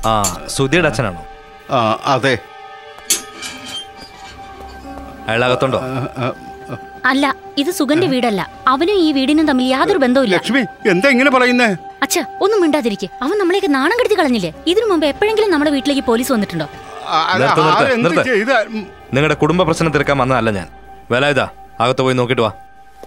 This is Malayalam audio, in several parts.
ആ സുധിയുടെ അച്ഛനാണോ ആ, അതെ അയാൾ അകത്തുണ്ടോ അല്ല ഇത് സുഗന്റെ വീടല്ല അവനും ഈ വീടിനും തമ്മിൽ യാതൊരു ബന്ധവുമില്ല ലക്ഷ്മി എന്താ ഇങ്ങനെ പറയുന്നേ അച്ഛ ഒന്നും മിണ്ടാതിരിക്കെ അവൻ നമ്മളെയൊക്കെ നാണം കെടുത്തി കളഞ്ഞില്ലേ ഇതിനു മുമ്പ് എപ്പോഴെങ്കിലും നമ്മുടെ വീട്ടിലേക്ക് പോലീസ് വന്നിട്ടുണ്ടോ ആ, അല്ല, നിർത്ത്, നിർത്ത്, ആരെന്ത് നിർത്ത്. ചെയ്ത ഉം, നിങ്ങളുടെ കുടുംബ പ്രശ്നം തീർക്കാൻ വന്നതല്ല ഞാൻ വേല ഇതാ അകത്ത് പോയി നോക്കിട്ട് വാ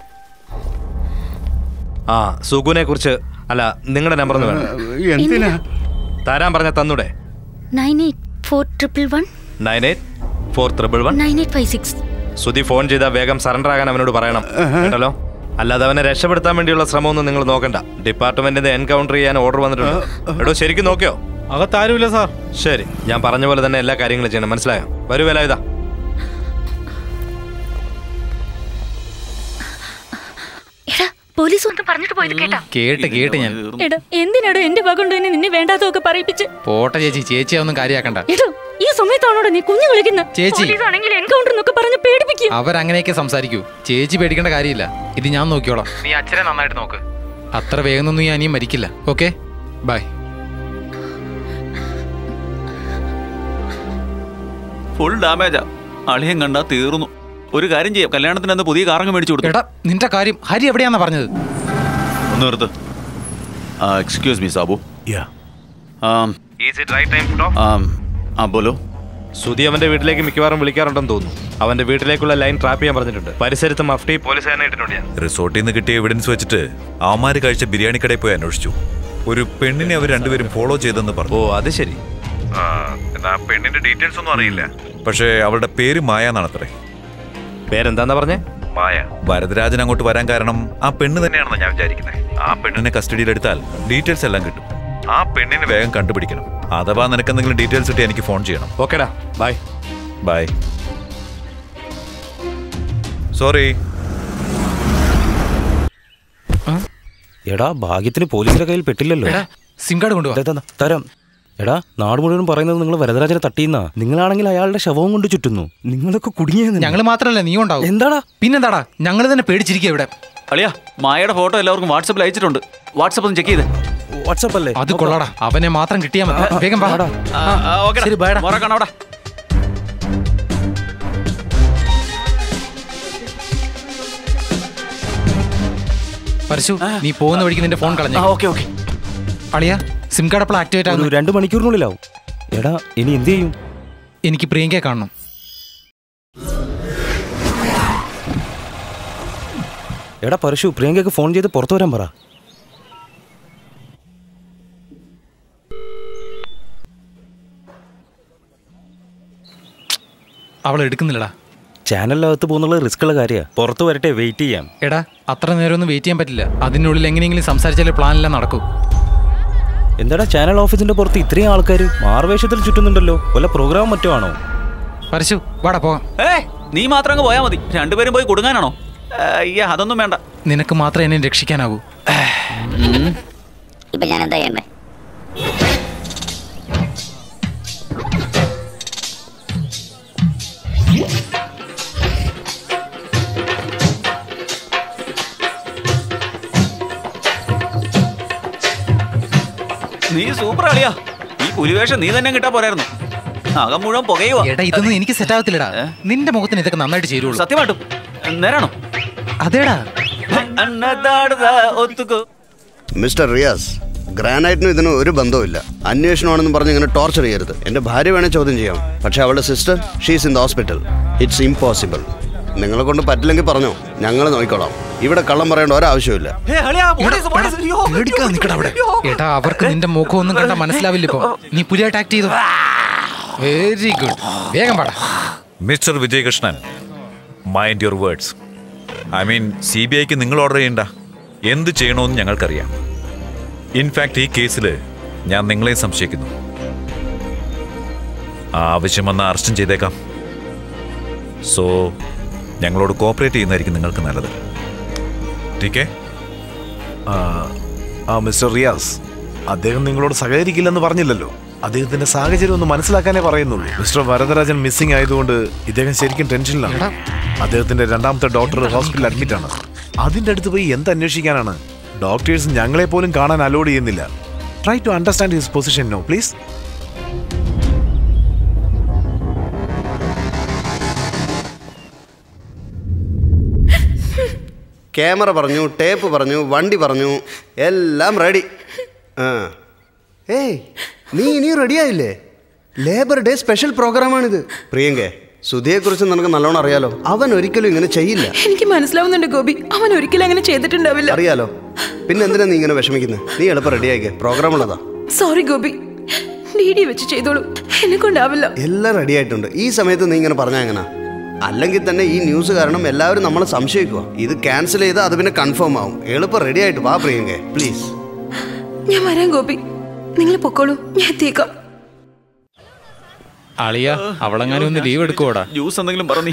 ആ സുഗുനെ കുറിച്ച് അല്ല നിങ്ങളുടെ നമ്പർ ഒന്ന് വേണം എന്തിനാ തരാൻ പറഞ്ഞ തന്നൂടെ nine eight four triple one nine eight four triple one nine eight five six Sudhi phone ചെയ്താൽ വേഗം സറണ്ടർ ആകാൻ അവനോട് പറയണം കേട്ടല്ലോ അല്ലാതെ അവനെ രക്ഷപ്പെടുത്താൻ വേണ്ടിയുള്ള ശ്രമമൊന്നും നിങ്ങൾ നോക്കണ്ട ഡിപ്പാർട്ട്മെന്റിന്റെ എൻകൗണ്ടർ ചെയ്യാൻ ഓർഡർ വന്നിട്ടുണ്ട് എടോ ശരിക്കും നോക്കിയോ അകത്താരുമില്ല സാർ ശരി ഞാൻ പറഞ്ഞ പോലെ തന്നെ എല്ലാ കാര്യങ്ങളും ചെയ്യണം മനസ്സിലായോ വരൂ വേല ഇതാ എടാ പോലീസ് വന്ന് പറഞ്ഞിട്ട് പോയത് കേട്ടാ കേട്ട് കേട്ട് ഞാൻ എടാ എന്തിനാടോ എന്റെ ഭാഗം കൊണ്ട് തന്നെ നിന്നെ വേണ്ടാത്തതൊക്കെ പറയിപ്പിച്ച് പോട്ടെ ചേച്ചി ചേച്ചി ഒന്നും കാര്യാക്കണ്ട എടോ ഈ സമയത്താണോടോ നീ കുഞ്ഞു വിളിക്കുന്ന ചേച്ചി. ആണെങ്കിൽ എൻകൗണ്ടർ എന്നൊക്കെ പറഞ്ഞ് പേടിപ്പിക്കും അവരങ്ങനെയൊക്കെ സംസാരിക്കൂ ചേച്ചി പേടിക്കേണ്ട കാര്യമില്ല ഇത് ഞാൻ നോക്കിയോളാം നീ അച്ഛനെ നന്നായിട്ട് നോക്ക് അത്ര വേഗം ഒന്നും ഞാൻ ഇനിയും മരിക്കില്ല ഓക്കെ ബൈ ഫുൾ ഡാമേജാ അളിയൻ കണ്ടാ തീർന്നു ഒരു കാര്യം ചെയ്യാം കല്യാണത്തിന് അന്ന് പുതിയ കാറങ്ങ് മേടിച്ചു കൊടുത്തു എടാ നിന്റെ കാര്യം ഹരി എവിടെയാന്നാ പറഞ്ഞത് ഒന്ന് നിർത്ത് എക്സ്ക്യൂസ് മീ സാബു ആം, ആം, ആ ബോലോ സുധി അവന്റെ വീട്ടിലേക്ക് മിക്കവാറും വിളിക്കാറുണ്ടെന്ന് തോന്നുന്നു അവന്റെ വീട്ടിലേക്കുള്ള ലൈൻ ട്രാപ്പ് ചെയ്യാൻ പറഞ്ഞിട്ടുണ്ട് പരിസരത്ത് മഫ്റ്റി പോലീസുകാരനെ ഇട്ടിട്ടുണ്ട് ഞാൻ റിസോർട്ടിൽ നിന്ന് കിട്ടിയ എവിഡൻസ് വെച്ചിട്ട് അവന്മാര് കഴിച്ച ബിരിയാണി കടയിൽ പോയി അന്വേഷിച്ചു ഒരു പെണ്ണിനെ അവർ രണ്ടുപേരും ഫോളോ ചെയ്തെന്ന് പറഞ്ഞു ഓ അത് ശരി എന്നാ പെണ്ണിന്റെ ഡീറ്റെയിൽസ് ഒന്നും അറിയില്ല പക്ഷേ അവളുടെ പേര് മായ എന്നാണത്രേ പേരെന്താന്നാ പറഞ്ഞേ മായ വരദരാജൻ അങ്ങോട്ട് വരാൻ കാരണം ആ പെണ്ണ് തന്നെയാണെന്ന് ഞാൻ വിചാരിക്കുന്നത് ആ പെണ്ണിനെ കസ്റ്റഡിയിലെടുത്താൽ ഡീറ്റെയിൽസ് എല്ലാം കിട്ടും ആ പെണ്ണിനെ വേഗം കണ്ടുപിടിക്കണം അഥവാ നിനക്ക് എന്തെങ്കിലും ഡീറ്റെയിൽസ് കിട്ടി എനിക്ക് ഫോൺ ചെയ്യണം ഓക്കേടാ ബൈ ബൈ സോറി എടാ ഭാഗ്യത്തിന് പോലീസിന്റെ കയ്യിൽ പെട്ടില്ലല്ലോ എടാ സിം കാർഡ് കൊണ്ടുപോവാ ദേ, ദേ, ദേ, തരാം എടാ നാട് മുഴുവൻ പറയുന്നത് നിങ്ങൾ വരദരാജനെ തട്ടിയെന്നാ നിങ്ങളാണെങ്കിൽ അയാളുടെ ശവവും കൊണ്ട് ചുറ്റുന്നു നിങ്ങളൊക്കെ കുടുങ്ങിയെന്ന് ഞങ്ങൾ മാത്രല്ല നീ ഉണ്ടാവും എന്താടാ പിന്നെന്താടാ ഞങ്ങൾ തന്നെ പേടിച്ചിരിക്കുക ഇവിടെ അളിയാ മായയുടെ ഫോട്ടോ എല്ലാവർക്കും വാട്സപ്പിൽ അയച്ചിട്ടുണ്ട് വാട്സപ്പ് ഒന്ന് ചെക്ക് ചെയ്ത് വാട്സപ്പ് അല്ലേ അത് കൊള്ളാടാ അവനെ മാത്രം കിട്ടിയാ മതി വേഗം വാ ശരി, bye ടാ. കാണാവിടെ പരശു നീ പോകുന്ന വഴിക്ക് നിന്റെ ഫോൺ കളഞ്ഞു ഓക്കെ ഓക്കെ അളിയ സിം കാർഡ് അപ്പോൾ ആക്ടിവേറ്റ് ഒരു ആകുന്നു രണ്ട് മണിക്കൂറിനുള്ളിലാവും എടാ ഇനി എന്ത് ചെയ്യും എനിക്ക് പ്രിയങ്കയെ കാണണം എടാ പരശു പ്രിയങ്കയ്ക്ക് ഫോൺ ചെയ്ത് പുറത്തു വരാൻ പറ അവൾ എടുക്കുന്നില്ലടാ ചാനലിനകത്ത് പോകുന്നുള്ള റിസ്ക് ഉള്ള കാര്യമാണ് പുറത്ത് വരട്ടെ വെയിറ്റ് ചെയ്യാം എടാ അത്ര നേരം ഒന്നും വെയിറ്റ് ചെയ്യാൻ പറ്റില്ല അതിനുള്ളിൽ എങ്ങനെയെങ്കിലും സംസാരിച്ചാലേ പ്ലാനെല്ലാം നടക്കൂ എന്താടാ ചാനൽ ഓഫീസിന്റെ പുറത്ത് ഇത്രയും ആൾക്കാർ മാർവേഷത്തിൽ ചുറ്റുന്നുണ്ടല്ലോ വല്ല പ്രോഗ്രാം മറ്റോ ആണോ പരശു വാടാ പോകാം ഏ നീ മാത്രം അങ്ങ് പോയാൽ മതി രണ്ടുപേരും പോയി കൊടുങ്ങാനാണോ അയ്യ അതൊന്നും വേണ്ട നിനക്ക് മാത്രമേ എന്നെ രക്ഷിക്കാനാകൂ ഇപ്പൊ ഞാൻ എന്താ ചെയ്യണ്ടേ നീ സൂപ്പർ അളിയാ ഈ പുലിവേഷം നീ തന്നെ കിട്ടാ പോരായിരുന്നു അകം മുഴുവൻ പുകയുവാ എടാ ഇതൊന്നും എനിക്ക് സെറ്റ് ആവത്തില്ലടാ നിന്റെ മുഖത്തിന് ഇതൊക്കെ നന്നായിട്ട് ചേരുള്ളൂ സത്യമായിട്ടും നേരാണോ അതേടാ അന്നദാടുതാ ഒത്തുക്കോ മിസ്റ്റർ റിയാസ് ഗ്രാനൈറ്റിനും ഇതിനും ഒരു ബന്ധവുമില്ല അന്വേഷണമാണെന്ന് പറഞ്ഞ് ഇങ്ങനെ ടോർച്ചർ ചെയ്യരുത് എന്റെ ഭാര്യ വേണേ ചോദ്യം ചെയ്യാം പക്ഷെ അവളുടെ sister she's in the hospital it's impossible നിങ്ങളെ കൊണ്ട് പറ്റില്ലെങ്കിൽ പറഞ്ഞോ ഞങ്ങൾ നോക്കിക്കോളാം ഇവിടെ കള്ളം പറയേണ്ട ഒരാവശ്യമില്ല പേടിക്കാതെ നിക്കടാ അവിടെ എടാ അവർക്ക് നിന്റെ മുഖം ഒന്നും കണ്ടാ മനസ്സിലാവില്ല ഇപ്പൊ നീ പുലിയായിട്ട് ആക്ട് ചെയ്തു വെരി ഗുഡ് വേഗം പാടാ mister Vijayakrishnan mind your words I mean C B ഐക്ക് നിങ്ങൾ ഓർഡർ ചെയ്യണ്ട എന്ത് ചെയ്യണമെന്ന് ഞങ്ങൾക്കറിയാം ഇൻഫാക്ട് ഈ കേസിൽ ഞാൻ നിങ്ങളെ സംശയിക്കുന്നു ആവശ്യം വന്ന അറസ്റ്റും ചെയ്തേക്കാം സോ ഞങ്ങളോട് കോപ്പറേറ്റ് ചെയ്യുന്നതായിരിക്കും നിങ്ങൾക്ക് നല്ലത് ടീക്കേ ആ മിസ്റ്റർ റിയാസ് അദ്ദേഹം നിങ്ങളോട് സഹകരിക്കില്ലെന്ന് പറഞ്ഞില്ലല്ലോ അദ്ദേഹത്തിന്റെ സാഹചര്യം ഒന്ന് മനസ്സിലാക്കാനേ പറയുന്നുള്ളൂ മിസ്റ്റർ വരദരാജൻ മിസ്സിംഗ് ആയതുകൊണ്ട് ഇദ്ദേഹം ശരിക്കും ടെൻഷനിലാണ് അദ്ദേഹത്തിന്റെ രണ്ടാമത്തെ ഡോക്ടർ ഹോസ്പിറ്റലിൽ അഡ്മിറ്റ് ആണ് അതിന്റെ അടുത്ത് പോയി എന്ത് അന്വേഷിക്കാനാണ് ഡോക്ടേഴ്സ് ഞങ്ങളെ പോലും കാണാൻ അലോഡ് ചെയ്യുന്നില്ല try to understand his position no please camera പറഞ്ഞു ടേപ്പ് പറഞ്ഞു വണ്ടി പറഞ്ഞു എല്ലാം റെഡി ആ ഏയ് നീ ഇനിയും റെഡിയായില്ലേ ലേബർ ഡേ സ്പെഷ്യൽ പ്രോഗ്രാമാണിത് പ്രിയങ്കെ സുധിയെക്കുറിച്ച് നിനക്ക് നല്ലോണം അറിയാലോ അവൻ ഒരിക്കലും ഇങ്ങനെ ചെയ്യില്ല എനിക്ക് മനസ്സിലാവുന്നുണ്ട് ഗോപി അവൻ ഒരിക്കലും അങ്ങനെ ചെയ്തിട്ടുണ്ടാവില്ല അറിയാലോ പിന്നെ എന്തിനാ നീ ഇങ്ങനെ വിഷമിക്കുന്നത് നീ എളുപ്പം റെഡിയായിക്കേ പ്രോഗ്രാം ഉള്ളതാ സോറി ഗോപി ഡി ഡി വെച്ച് ചെയ്തോളൂ എന്നെ കൊണ്ടാവില്ല എല്ലാം റെഡി ആയിട്ടുണ്ട് ഈ സമയത്ത് നീ ഇങ്ങനെ പറഞ്ഞാ എങ്ങനെ അല്ലെങ്കിൽ തന്നെ ഈ ന്യൂസ് കാരണം എല്ലാവരും നമ്മളെ സംശയിക്കുക ഇത് ക്യാൻസൽ ചെയ്താൽ അത് പിന്നെ കൺഫേം ആവും എളുപ്പം റെഡി ആയിട്ട് വാ പ്രിയങ്കെ പ്ലീസ് ഞാൻ വരാം ഗോപി നിങ്ങൾ പൊക്കോളൂ ഞാൻ എത്തിയേക്കാം അളിയ അവളെങ്ങാനും ഒന്ന് ലീവ് എടുക്കുവോടാ ജ്യൂസ് എന്തെങ്കിലും പറഞ്ഞു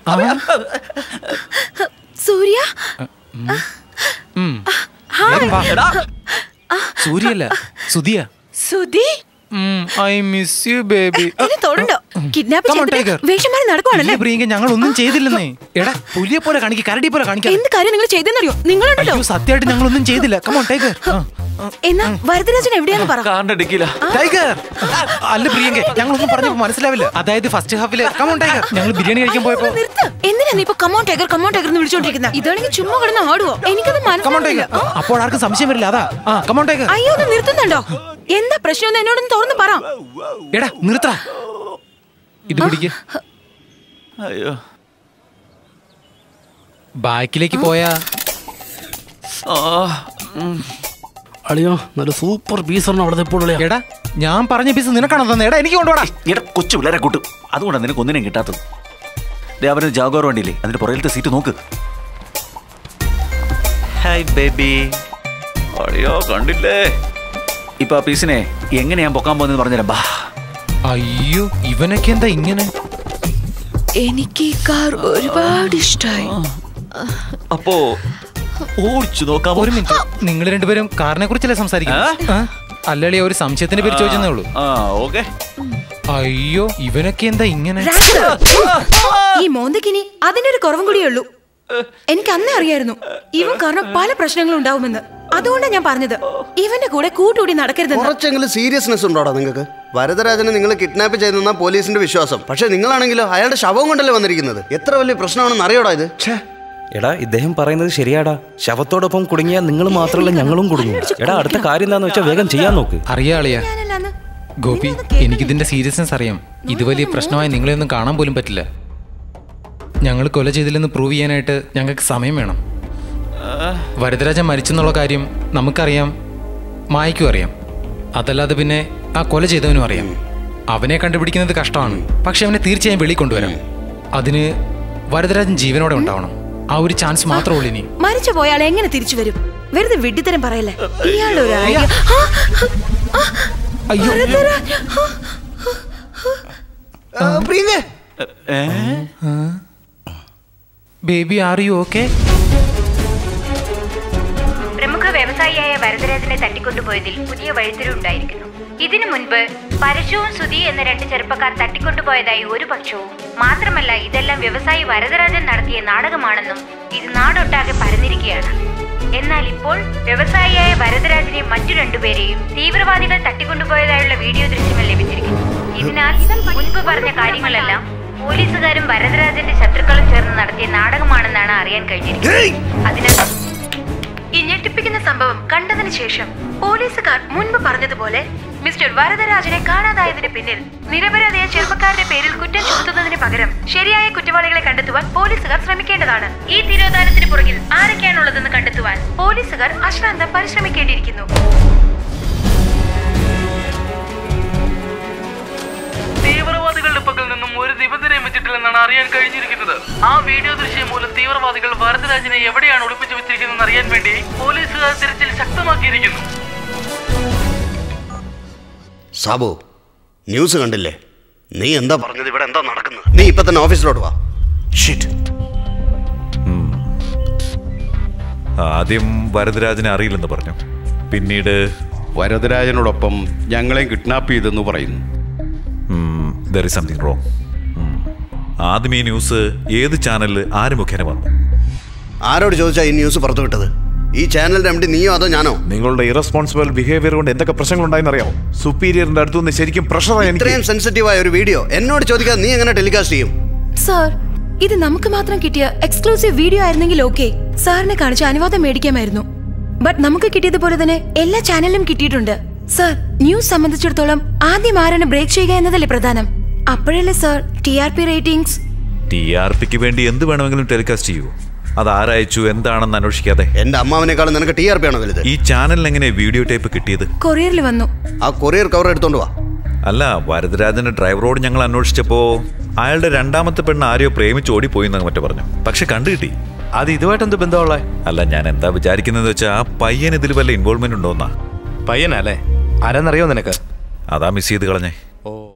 സൂര്യ ഉം. വേഗം വാ. സൂര്യല്ല സുധിയ Sudhi I miss you baby എന്നെ തൊടണ്ടോ കിഡ്നാപ്പ് ചെയ്തിട്ട് വേഷമാരി നടക്കുവാണല്ലേ പ്രിയങ്ക ഞങ്ങൾ ഒന്നും ചെയ്തില്ലെന്നേ എടാ പുലിയെ പോലെ കാണിക്കുക കരടി പോലെ കാണിക്കാം എന്ത് കാര്യം നിങ്ങൾ ചെയ്തെന്നറിയോ നിങ്ങളുണ്ടല്ലോ സത്യമായിട്ട് ഞങ്ങൾ ഒന്നും ചെയ്തില്ല കമോൺ ടൈഗർ എന്നാ വരദരാജൻ എവിടെയാന്ന് പറ കാറിന്റെ ഡിക്കില ടൈഗർ അല്ല പ്രിയങ്ക ഞങ്ങളൊന്നും പറഞ്ഞപ്പോ മനസ്സിലാവില്ല അതായത് ഫസ്റ്റ് ഹാഫില് കമോൺ ടൈഗർ ഞങ്ങൾ ബിരിയാണി കഴിക്കാൻ പോയപ്പോ നിർത്ത് എന്തിനാ നീ ഇപ്പൊ കമോൺ ടൈഗർ കമോൺ ടൈഗർ എന്ന് വിളിച്ചോണ്ടിരിക്കുന്നത് ഇതാണെങ്കിൽ ചുമ്മാ കിടന്ന് ആടുവോ എനിക്കത് കമോൺ മനസ്സിലാവില്ല ടൈഗർ അപ്പോൾ ആർക്കും സംശയം വരില്ല അതാ ആ കമോൺ ടൈഗർ അയ്യോ ഒന്ന് നിർത്തുന്നുണ്ടോ എന്താ പ്രശ്നം എന്ന് എന്നോടൊന്ന് തുറന്ന് പറ എടാ നിർത്ത ഇത് പിടിക്ക് അയ്യോ ബാക്കിലേക്ക് പോയാ ആ അളിയോ നല്ല സൂപ്പർ പീസാണ് അവിടെ ഇപ്പോൾ എടാ ഞാൻ പറഞ്ഞ പീസ് നിനക്കാണോ തന്നെ എടാ എനിക്ക് കൊണ്ടുപോടാ എടാ കൊച്ചു പിള്ളേരെ കൂട്ടും അതുകൊണ്ടാണ് നിനക്ക് ഒന്നിനും കിട്ടാത്തത് ദേ അവന് ജാഗോർ വണ്ടിയില്ലേ അതിന്റെ പുറകിലത്തെ സീറ്റ് നോക്ക് ഹായ് ബേബി അയ്യോ കണ്ടില്ലേ ഇപ്പൊ ആ പീസിനെ എങ്ങനെ ഞാൻ പൊക്കാൻ പോകുന്നത് പറഞ്ഞുതരാം ബാ അയ്യോ ഇവനൊക്കെ എന്താ ഇങ്ങനെ എനിക്ക് ഈ കാർ ഒരുപാട് ഇഷ്ടമായി അപ്പോ ഓടിച്ചു നോക്കാം ഒരു മിനിറ്റ് നിങ്ങൾ രണ്ടുപേരും കാറിനെ കുറിച്ചല്ലേ സംസാരിക്കുന്നത് അല്ലളി ഒരു സംശയത്തിന്റെ പേര് ചോദിച്ചതേ ഉള്ളൂ ആ ഓക്കെ അയ്യോ ഇവനൊക്കെ എന്താ ഇങ്ങനെ ഈ മോന്തക്കിനി അതിന്റെ ഒരു കുറവും കൂടിയേ ഉള്ളൂ എനിക്ക് അന്നേ അറിയായിരുന്നു ഇവൻ കാരണം പല പ്രശ്നങ്ങളും ഉണ്ടാവുമെന്ന് അതുകൊണ്ടാണ് ഞാൻ പറഞ്ഞത് ഇവന്റെ കൂടെ കൂട്ടുകൂടി നടക്കരുതെന്ന് കുറച്ചെങ്കിലും സീരിയസ്നെസ് ഉണ്ടോടാ നിങ്ങൾക്ക് വരദരാജനെ നിങ്ങൾ കിഡ്നാപ്പ് ചെയ്തെന്ന പോലീസിന്റെ വിശ്വാസം പക്ഷെ നിങ്ങളാണെങ്കിലോ അയാളുടെ ശവം കൊണ്ടല്ലേ വന്നിരിക്കുന്നത് എത്ര വലിയ പ്രശ്നമാണെന്ന് അറിയോടാ ഇത് എടാ ഇദ്ദേഹം പറയുന്നത് ശരിയാടാ ശവത്തോടൊപ്പം കുടുങ്ങിയാൽ നിങ്ങൾ മാത്രമല്ല ഞങ്ങളും കുടുങ്ങും എടാ അടുത്ത കാര്യം എന്താന്ന് വെച്ചാൽ വേഗം ചെയ്യാൻ നോക്ക് അറിയാളിയാ ഗോപി എനിക്കിതിന്റെ സീരിയസ്നെസ് അറിയാം ഇത് വലിയ പ്രശ്നമായി നിങ്ങളെ ഒന്നും കാണാൻ പോലും പറ്റില്ല ഞങ്ങൾ കൊല ചെയ്തില്ലെന്ന് പ്രൂവ് ചെയ്യാനായിട്ട് ഞങ്ങൾക്ക് സമയം വേണം വരദരാജൻ മരിച്ചെന്നുള്ള കാര്യം നമുക്കറിയാം മായ്ക്കും അറിയാം അതല്ലാതെ പിന്നെ ആ കൊല ചെയ്തവനും അറിയാം അവനെ കണ്ടുപിടിക്കുന്നത് കഷ്ടമാണ് പക്ഷെ അവനെ തീർച്ചയായും വെളി കൊണ്ടുവരാം അതിന് വരദരാജൻ ജീവനോടെ ഉണ്ടാവണം ആ ഒരു ചാൻസ് മാത്രമേ ഉള്ളൂ ഇനി മരിച്ചു പോയ ആൾ എങ്ങനെ തിരിച്ചു വരും വെറുതെ വിഡ്ഢിത്തരം പറയല്ലേ ഇയാളുടെ ഒരു ഐഡിയ ആ, ആ, അയ്യോ വരദരാജ്. ആ, ബേബി ആർ യു ഓക്കെ പ്രമുഖ വ്യവസായിയായ വരദരാജനെ തട്ടിക്കൊണ്ടുപോയതിൽ പുതിയ വഴിത്തിരിവുണ്ടായിരിക്കുന്നു ഇതിനു മുൻപ് പരശുവും സുധി എന്ന രണ്ട് ചെറുപ്പക്കാർ തട്ടിക്കൊണ്ടുപോയതായി ഒരു പക്ഷവും മാത്രമല്ല ഇതെല്ലാം വ്യവസായി വരദരാജൻ നടത്തിയ നാടകമാണെന്നും ഇത് നാടൊട്ടാകെ പരന്നിരിക്കുകയാണ് എന്നാൽ ഇപ്പോൾ വ്യവസായിയായ വരദരാജനെ മറ്റു രണ്ടുപേരെയും തീവ്രവാദികൾ തട്ടിക്കൊണ്ടുപോയതായുള്ള വീഡിയോ ദൃശ്യങ്ങൾ ലഭിച്ചിരിക്കുന്നു ഇതിനാൽ മുൻപ് പറഞ്ഞ കാര്യങ്ങളെല്ലാം പോലീസുകാരും വരദരാജന്റെ ശത്രുക്കളും ചേർന്ന് നടത്തിയ നാടകമാണെന്നാണ് അറിയാൻ കഴിഞ്ഞിരിക്കുന്നത് അതിനാൽ ഈ ഞെട്ടിപ്പിക്കുന്ന സംഭവം കണ്ടതിന് ശേഷം പോലീസുകാർ മുൻപ് പറഞ്ഞതുപോലെ മിസ്റ്റർ വരദരാജനെ കാണാതായതിന് പിന്നിൽ നിരപരാധിയായ ചെറുപ്പക്കാരുടെ പേരിൽ കുറ്റം ചുമത്തുന്നതിന് പകരം ശരിയായ കുറ്റവാളികളെ കണ്ടെത്തുവാൻ പോലീസുകാർ ശ്രമിക്കേണ്ടതാണ് ഈ തിരോധാനത്തിന് പുറകിൽ ആരൊക്കെയാണുള്ളതെന്ന് കണ്ടെത്തുവാൻ പോലീസുകാർ അശ്രാന്തം പരിശ്രമിക്കേണ്ടിയിരിക്കുന്നു തീവ്രവാദികളുടെ പക്കൽ നിന്നും ഒരു നിബന്ധനയും വെച്ചിട്ടില്ലെന്നാണ് അറിയാൻ കഴിഞ്ഞിരിക്കുന്നത് ആ വീഡിയോ ദൃശ്യം മൂലം തീവ്രവാദികൾ വരദരാജനെ എവിടെയാണ് ഒളിപ്പിച്ചു വെച്ചിരിക്കുന്നതെന്ന് അറിയാൻ വേണ്ടി പോലീസുകാർ തിരച്ചിൽ ശക്തമാക്കിയിരിക്കുന്നു സാബു ന്യൂസ് കണ്ടില്ലേ നീ എന്താ പറഞ്ഞത് ഇവിടെ എന്താ നടക്കുന്നത് നീ ഇപ്പൊ തന്നെ ഓഫീസിലോട്ട് വാ ഷിറ്റ് ആദ്യം വരദരാജനെ അറിയില്ലെന്ന് പറഞ്ഞു പിന്നീട് വരദരാജനോടൊപ്പം ഞങ്ങളെ കിഡ്നാപ്പ് ചെയ്തെന്ന് പറയുന്നു ദർ ഇസ് സംതിങ് റോങ് ആദ്യം ഈ ന്യൂസ് ഏത് ചാനലിൽ ആര് മുഖേന വന്നു ആരോട് ചോദിച്ചാ ഈ ന്യൂസ് പുറത്തു വിട്ടത് ഈ ചാനലിന്റെ എം ഡി നീയോ അതോ ഞാനോ നിങ്ങളുടെ ഇറസ്പോൺസിബിൾ ബിഹേവിയർ കൊണ്ട് എന്തൊക്കെ പ്രശ്നങ്ങൾ ഉണ്ടായെന്ന് അറിയാമോ സുപ്പീരിയറിന്റെ അടുത്ത് നിന്ന് ശരിക്കും പ്രഷറായി എനിക്ക് ഇത്രയും സെൻസിറ്റീവ് ആയ ഒരു വീഡിയോ എന്നോട് ചോദിക്കാതെ നീ എങ്ങനെ ടെലികാസ്റ്റ് ചെയ്യും സാർ ഇത് നമുക്ക് മാത്രം കിട്ടിയ എക്സ്ക്ലൂസീവ് വീഡിയോ ആയിരുന്നെങ്കിൽ ഓക്കെ സാറിനെ കാണിച്ച് അനുവാദം മേടിക്കാമായിരുന്നു ബട്ട് നമുക്ക് കിട്ടിയതുപോലെ തന്നെ എല്ലാ ചാനലിലും കിട്ടിയിട്ടുണ്ട് സർ ന്യൂസ് സംബന്ധിച്ചിടത്തോളം ആദ്യം ആരാണ് ബ്രേക്ക് ചെയ്യുക എന്നതല്ലേ പ്രധാനം അപ്പോഴല്ലേ sir T R P ratings T R പിക്ക് വേണ്ടി എന്ത് വേണമെങ്കിലും ടെലികാസ്റ്റ് ചെയ്യൂ അത് ആരയച്ചു എന്താണെന്ന് അന്വേഷിക്കാതെ എന്റെ അമ്മാവനേക്കാളും നിനക്ക് ടി ആർ പി ആണോ വലുത് ഈ ചാനലിന് എങ്ങനെ വീഡിയോ ടേപ്പ് കിട്ടിയത് കൊറിയറിൽ വന്നു ആ കൊറിയർ കവർ എടുത്തോണ്ട് വാ അല്ല വരദരാജന്റെ ഡ്രൈവറോട് ഞങ്ങൾ അന്വേഷിച്ചപ്പോ അയാളുടെ രണ്ടാമത്തെ പെണ്ണ് ആരെയോ പ്രേമിച്ച് ഓടിപ്പോയി എന്നൊക്കെ മറ്റോ പറഞ്ഞു പക്ഷെ കണ്ടു കിട്ടി അത് ഇതുമായിട്ട് എന്ത് ബന്ധമുള്ള അല്ല ഞാൻ എന്താ വിചാരിക്കുന്നത് വെച്ചാൽ ആ പയ്യൻ ഇതിൽ വല്ല ഇൻവോൾവ്മെന്റ് ഉണ്ടോന്നാ പയ്യനല്ലേ ആരെന്നറിയോ നിനക്ക് അതാ മിസ് ചെയ്ത് കളഞ്ഞേ